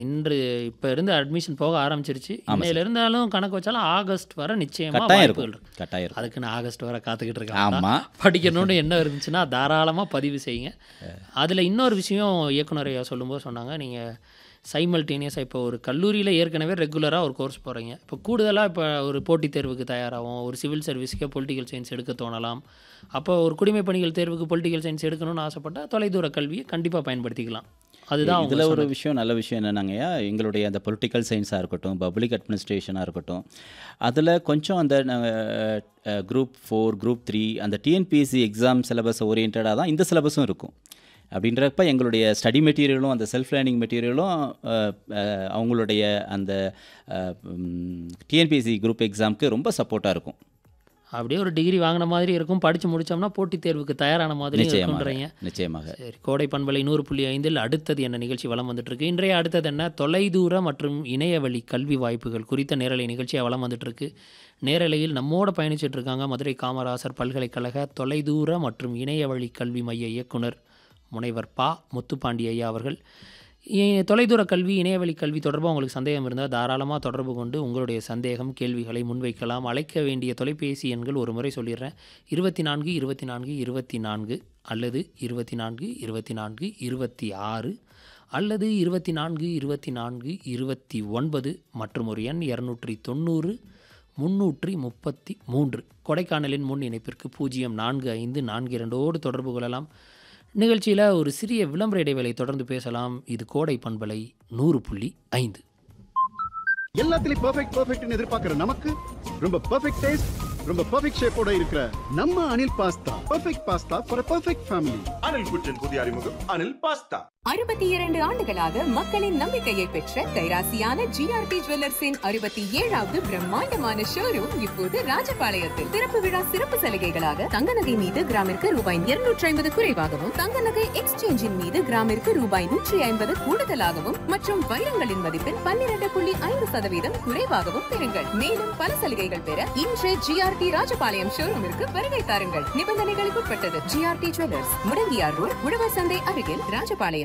இன்று இப்ப இருந்து அட்மிஷன் போக ஆரம்பிச்சிருச்சு. ஆமா சார். இன்னையில இருந்தாலும் கணக்கு வச்சாலும் ஆகஸ்ட் வர நிச்சயமா கட்டாயம் வாய்ப்புகள் இருக்கும். இருக்கு. கட்டாயம் இருக்கும். அதுக்குன்னு ஆகஸ்ட் வர காத்துக்கிட்டு இருக்காங்க ஆமா. படிக்கணும்னு என்ன இருந்துச்சுன்னா தாராளமா பதிவு செய்யுங்க. அதுல இன்னொரு விஷயம் இயக்குனர் ஐயா சொல்லும்போது சொன்னாங்க நீங்க சைமல்டேனியஸாக இப்போ ஒரு கல்லூரியில் ஏற்கனவே ரெகுலராக ஒரு கோர்ஸ் போகிறீங்க இப்போ கூடுதலாக இப்போ ஒரு போட்டித் தேர்வுக்கு தயாராகும் ஒரு சிவில் சர்வீஸுக்கே பொலிட்டிக்கல் சயின்ஸ் எடுக்க தோணலாம் அப்போ ஒரு குடிமை பணிகள் தேர்வுக்கு பொலிட்டிக்கல் சயின்ஸ் எடுக்கணும்னு ஆசைப்பட்டால் தொலைதூர கல்வியை கண்டிப்பாக பயன்படுத்திக்கலாம் அதுதான் அவங்க இதில் ஒரு சொன்னது. விஷயம் நல்ல விஷயம் என்னன்னாங்கய்யா எங்களுடைய அந்த பொலிட்டிக்கல் சயின்ஸாக இருக்கட்டும் பப்ளிக் அட்மினிஸ்ட்ரேஷனாக இருக்கட்டும் அதில் கொஞ்சம் அந்த குரூப் ஃபோர் குரூப் த்ரீ அந்த டிஎன்பிஎஸ்சி எக்ஸாம் சிலபஸ் ஓரியன்டாக தான் இந்த சிலபஸும் இருக்கும் அப்படின்றப்ப எங்களுடைய ஸ்டடி மெட்டீரியலும் அந்த செல்ஃப் லேர்னிங் மெட்டீரியலும் அவங்களுடைய அந்த டிஎன்பிஎஸ்சி குரூப் எக்ஸாமுக்கு ரொம்ப சப்போர்ட்டாக இருக்கும் அப்படியே ஒரு டிகிரி வாங்கின மாதிரி இருக்கும் படித்து முடிச்சோம்னா போட்டித் தேர்வுக்கு தயாரான மாதிரி நிச்சயமாக இருக்குன்றீங்க நிச்சயமாக சரி கோடை பண்பலை நூறு புள்ளி ஐந்தில் அடுத்தது என்ன நிகழ்ச்சி வலம் வந்துட்டு இருக்கு இன்றைய அடுத்தது என்ன தொலைதூர மற்றும் இணையவழி கல்வி வாய்ப்புகள் குறித்த நேரலை நிகழ்ச்சியாக வலம் வந்துட்டு இருக்கு நேரலையில் நம்மோட பயணிச்சிட்டு இருக்காங்க மதுரை காமராசர் பல்கலைக்கழக தொலைதூர மற்றும் இணையவழி கல்வி மைய இயக்குனர் முனைவர் பா முத்துப்பாண்டி ஐயா அவர்கள் இ- தொலைதூர கல்வி இணையவழி கல்வி தொடர்பாக உங்களுக்கு சந்தேகம் இருந்தால் தாராளமாக தொடர்பு கொண்டு உங்களுடைய சந்தேகம் கேள்விகளை முன்வைக்கலாம் அழைக்க வேண்டிய தொலைபேசி எண்கள் ஒரு முறை சொல்லிடுறேன் இருபத்தி நான்கு இருபத்தி நான்கு இருபத்தி நான்கு அல்லது இருபத்தி நான்கு இருபத்தி நான்கு இருபத்தி ஆறு அல்லது இருபத்தி நான்கு இருபத்தி நான்கு இருபத்தி ஒன்பது மற்றும் ஒரு எண் இரநூற்றி தொண்ணூறு முன்னூற்றி முப்பத்தி மூன்று கொடைக்கானலின் முன் இணைப்பிற்கு பூஜ்ஜியம் நான்கு ஐந்து நான்கு இரண்டோடு தொடர்பு கொள்ளலாம் நிகழ்ச்சியில் ஒரு சிறிய விளம்பர இடைவேளை தொடர்ந்து பேசலாம் இது கோடை பண்பலை நூறு புள்ளி ஐந்து எல்லாத்துலயும் பெர்ஃபெக்ட் பெர்ஃபெக்ட்னு எதிர்பார்க்கிற நமக்கு ரொம்ப பெர்ஃபெக்ட் டேஸ்ட் ரொம்ப பெர்ஃபெக்ட் ஷேப்போட இருக்கிற நம்ம Anil pasta perfect pasta for perfect family Anil kitchen புதிய அறிமுகம் அனில் பாஸ்தா அறுபத்தி இரண்டு ஆண்டுகளாக மக்களின் நம்பிக்கையை பெற்ற கைராசியான ஜிஆர்பி ஜுவல்லர்ஸின் அறுபத்தி ஏழாவது பிரம்மாண்டமான ஷோரூம் இப்போது ராஜபாளையத்தில் திறப்பு விழா சிறப்பு சலுகைகளாக தங்க நகை மீது கிராமிற்கு ரூபாய் இருநூற்றி ஐம்பது குறைவாகவும் தங்க நகை எக்ஸ்சேஞ்சின் மீது கிராமிற்கு ரூபாய் நூற்றி ஐம்பது கூடுதலாகவும் மற்றும் வைரங்களின் மதிப்பில் பன்னிரண்டு புள்ளி ஐந்து சதவீதம் குறைவாகவும் பெறுங்கள் மேலும் பல சலுகைகள் பெற இன்று ஜிஆர்டி ராஜபாளையம் ஷோரூமிற்கு வருகை தாருங்கள் நிபந்தனைகளுக்கு உட்பட்டது ஜிஆர்டி ஜுவல்லர்ஸ் முடங்கியார் ரோட் உழவர் சந்தை அருகில் ராஜபாளையம்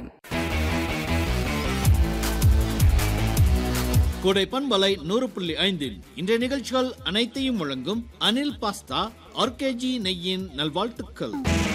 கோடை பண்பலை நூறு புள்ளி ஐந்தில் இன்றைய நிகழ்ச்சிகள் அனைத்தையும் வழங்கும் அனில் பாஸ்தா ஆர்கேஜி நெய்யின் நல்வாழ்த்துக்கள்